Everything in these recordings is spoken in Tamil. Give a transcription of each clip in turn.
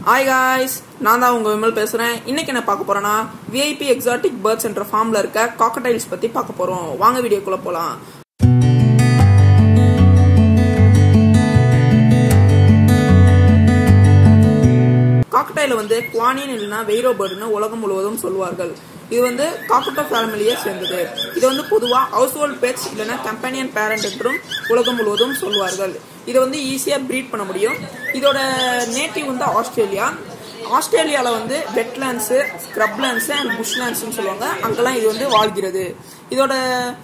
ஹாய் காய்ஸ் நான் தான் உங்க விமல் பேசுறேன் இன்னைக்கு என்ன பார்க்க போறேன்னா விஐபி எக்ஸாட்டிக் பேர்ட்ஸ் என்ற ஃபார்ம்ல இருக்க காக்கடைல்ஸ் பத்தி பார்க்க போறோம் வாங்க வீடியோக்குள்ள போலாம் காக்கடைல வந்து குவானின் இல்லைன்னா வெய்ரோ பேர்டுன்னு உலகம் முழுவதும் சொல்வார்கள் இது வந்து காக்கட்டோ ஃபேமிலியை சேர்ந்தது இது வந்து பொதுவாக ஹவுஸ் ஹோல்ட் பெட்ஸ் இல்லைன்னா கம்பெனியன் பேரண்ட் என்றும் உலகம் முழுவதும் சொல்வார்கள் இதை வந்து ஈஸியாக ப்ரீட் பண்ண முடியும் இதோட நேட்டிவ் வந்து ஆஸ்திரேலியா ஆஸ்திரேலியாவில் வந்து வெட்லேண்ட்ஸு ஸ்க்ரப்லேண்ட்ஸு அண்ட் புஷ்லேண்ட்ஸ்னு சொல்லுவாங்க அங்கெல்லாம் இது வந்து வாழ்கிறது இதோட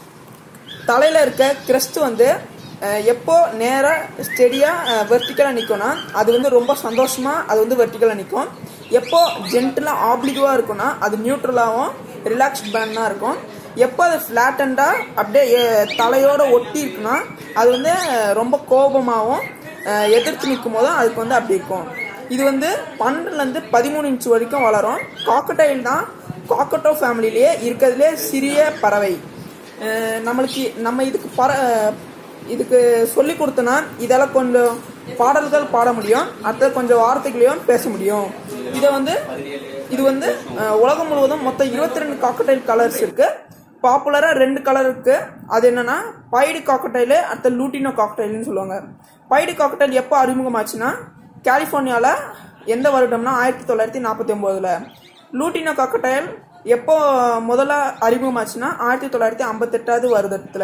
தலையில் இருக்க கிரஸ்ட் வந்து அஹ், எப்போ நேராக ஸ்டெடியாக வெர்டிக்கலாக நிற்கும்னா அது வந்து ரொம்ப சந்தோஷமாக அது வந்து வெர்டிக்கலாக நிற்கும் எப்போ ஜென்டலாக ஆப்ளிகவாக இருக்கும்னா அது நியூட்ரலாகவும் ரிலாக்ஸ்ட் பேண்டாக இருக்கும் எப்போ அது ஃப்ளாட்டண்டாக அப்படியே எ- தலையோட ஒட்டி இருக்குன்னா அது வந்து அஹ், ரொம்ப கோபமாகவும் அஹ், எதிர்த்து நிற்கும் போதும் அதுக்கு வந்து அப்படி இருக்கும் இது வந்து பன்னெண்டுலேருந்து பதிமூணு இன்ச் வரைக்கும் வளரும் காக்கடைல் தான் காக்கட்டோ ஃபேமிலிலேயே இருக்கிறதுலே சிறிய பறவை அஹ் நம்மளுக்கு நம்ம இதுக்கு பர இதுக்கு சொல்லி கொடுத்தனா இதெல்லாம் கொஞ்சம் பாடல்கள் பாட முடியும் அடுத்த கொஞ்சம் வார்த்தைகளையும் பேச முடியும் இதை வந்து இது வந்து அஹ், உலகம் முழுவதும் மொத்தம் இருபத்தி ரெண்டு காக்கடைல் கலர்ஸ் இருக்கு பாப்புலரா ரெண்டு கலர் இருக்கு அது என்னன்னா பைடு காக்கடைலு அடுத்த லூட்டினோ காக்கடைல்னு சொல்லுவாங்க பைடு காக்கடைல் எப்போ அறிமுகமாச்சுன்னா கலிஃபோர்னியால எந்த வருடம்னா ஆயிரத்தி தொள்ளாயிரத்தி நாற்பத்தி ஒன்பதுல லூட்டினோ காக்கடைல் எப்போ முதல்ல அறிமுகமாச்சுன்னா ஆயிரத்தி தொள்ளாயிரத்தி ஐம்பத்தெட்டாவது வருடத்துல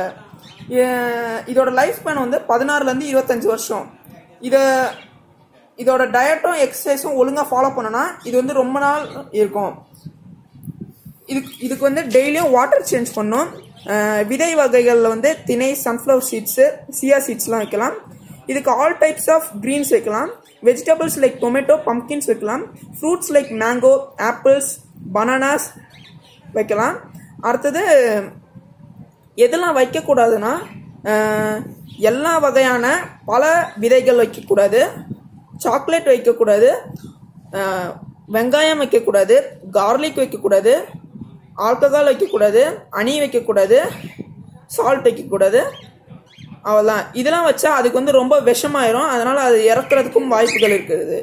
எ- இதோட லைஃப் ஸ்பேன் வந்து பதினாறுல இருந்து இருபத்தஞ்சு வருஷம் இத இதோட டயட்டும் எக்ஸசைஸும் ஒழுங்கா ஃபாலோ பண்ணனா இது வந்து ரொம்ப நாள் இருக்கும் இதுக்கு இதுக்கு வந்து டெய்லியும் வாட்டர் சேஞ்ச் பண்ணும் அஹ் விதை வகைகளில் வந்து திணை சன்ஃப்ளவர் சீட்ஸு சியா சீட்ஸ்லாம் வைக்கலாம் இதுக்கு ஆல் டைப்ஸ் ஆஃப் கிரீன்ஸ் வைக்கலாம் வெஜிடபிள்ஸ் லைக் டொமேட்டோ பம்கின்ஸ் வைக்கலாம் fruits like mango apples bananas வைக்கலாம் அடுத்தது எதெல்லாம் வைக்கக்கூடாதுன்னா அஹ், எல்லா வகையான பல விதைகள் வைக்கக்கூடாது சாக்லேட் வைக்கக்கூடாது அஹ், வெங்காயம் வைக்கக்கூடாது கார்லிக் வைக்கக்கூடாது ஆல்கஹால் வைக்கக்கூடாது அணி வைக்கக்கூடாது சால்ட் வைக்கக்கூடாது அவ்வளோதான் இதெல்லாம் வச்சா அதுக்கு வந்து ரொம்ப விஷமாயிரும் அதனால அது இறக்குறதுக்கும் வாய்ப்புகள் இருக்குது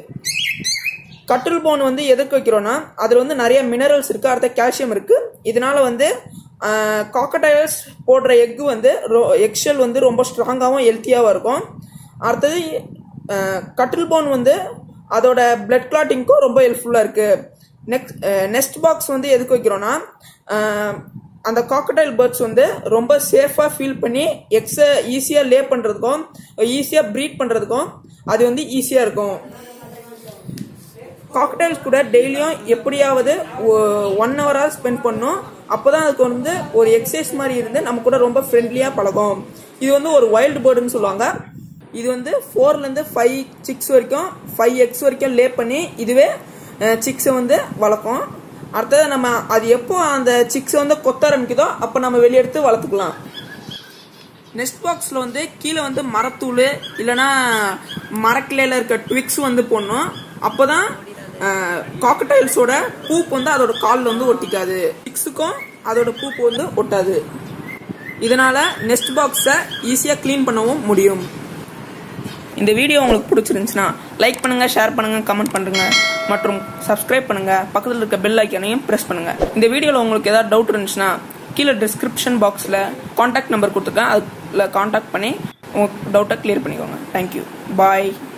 கட்டில் போன் வந்து எதுக்கு வைக்கிறோம்னா அதில் வந்து நிறைய மினரல்ஸ் இருக்கு அடுத்த கால்சியம் இருக்கு இதனால வந்து காக்கடைல்ஸ் போடுற எக்கு வந்து எக்ஷல் வந்து ரொம்ப ஸ்ட்ராங்காகவும் ஹெல்த்தியாகவும் இருக்கும் அடுத்தது கட்டில் போன் வந்து அதோட பிளட் கிளாட்டிங்க்கும் ரொம்ப ஹெல்ப்ஃபுல்லாக இருக்கு நெக்ஸ்ட் நெக்ஸ்ட் பாக்ஸ் வந்து எதுக்கு வைக்கிறோம்னா அஹ், அந்த காக்கடைல் பேர்ட்ஸ் வந்து ரொம்ப சேஃபாக ஃபீல் பண்ணி எக்ஸை ஈஸியாக லே பண்ணுறதுக்கும் ஈஸியாக ப்ரீட் பண்ணுறதுக்கும் அது வந்து ஈஸியாக இருக்கும் காக்டைல்ஸ் கூட டெய்லியும் எப்படியாவது ஒன் ஹவராக ஸ்பெண்ட் பண்ணும் அப்போதான் அதுக்கு வந்து ஒரு எக்ஸசைஸ் மாதிரி இருந்து நம்ம கூட ரொம்ப ஃப்ரெண்ட்லியாக பழகும் இது வந்து ஒரு வைல்டு பேர்டுன்னு சொல்லுவாங்க இது வந்து ஃபோர்லேருந்து ஃபைவ் சிக்ஸ் வரைக்கும் ஃபைவ் எக்ஸ் வரைக்கும் லே பண்ணி இதுவே சிக்ஸை வந்து வளர்க்கும் அடுத்தது நம்ம அது எப்போ அந்த சிக்ஸை வந்து கொத்த ஆரம்பிக்குதோ அப்போ நம்ம வெளியெடுத்து வளர்த்துக்கலாம் நெக்ஸ்ட் பாக்ஸில் வந்து கீழே வந்து மரத்தூள் இல்லைன்னா மரக்கிளையில் இருக்க ட்விக்ஸ் வந்து போடணும் அப்போ தான் காக்கடைல்ஸோட பூப் வந்து அதோட காலில் வந்து ஒட்டிக்காது ட்விக்ஸுக்கும் அதோட பூப்பு வந்து ஒட்டாது இதனால நெக்ஸ்ட் பாக்ஸை ஈஸியாக க்ளீன் பண்ணவும் முடியும் இந்த வீடியோ உங்களுக்கு பிடிச்சிருந்துச்சுன்னா லைக் பண்ணுங்க ஷேர் பண்ணுங்க கமெண்ட் பண்ணுங்க மற்றும் சப்ஸ்கிரைப் பண்ணுங்க பக்கத்தில் இருக்க பெல் ஐக்கானையும் பிரஸ் பண்ணுங்க இந்த வீடியோவில் உங்களுக்கு ஏதாவது டவுட் இருந்துச்சுன்னா கீழே டிஸ்கிரிப்ஷன் பாக்ஸில் காண்டாக்ட் நம்பர் கொடுத்துருக்கேன் அதில் காண்டாக்ட் பண்ணி உங்கள் டவுட்டை கிளியர் பண்ணிக்கோங்க தேங்க்யூ பாய்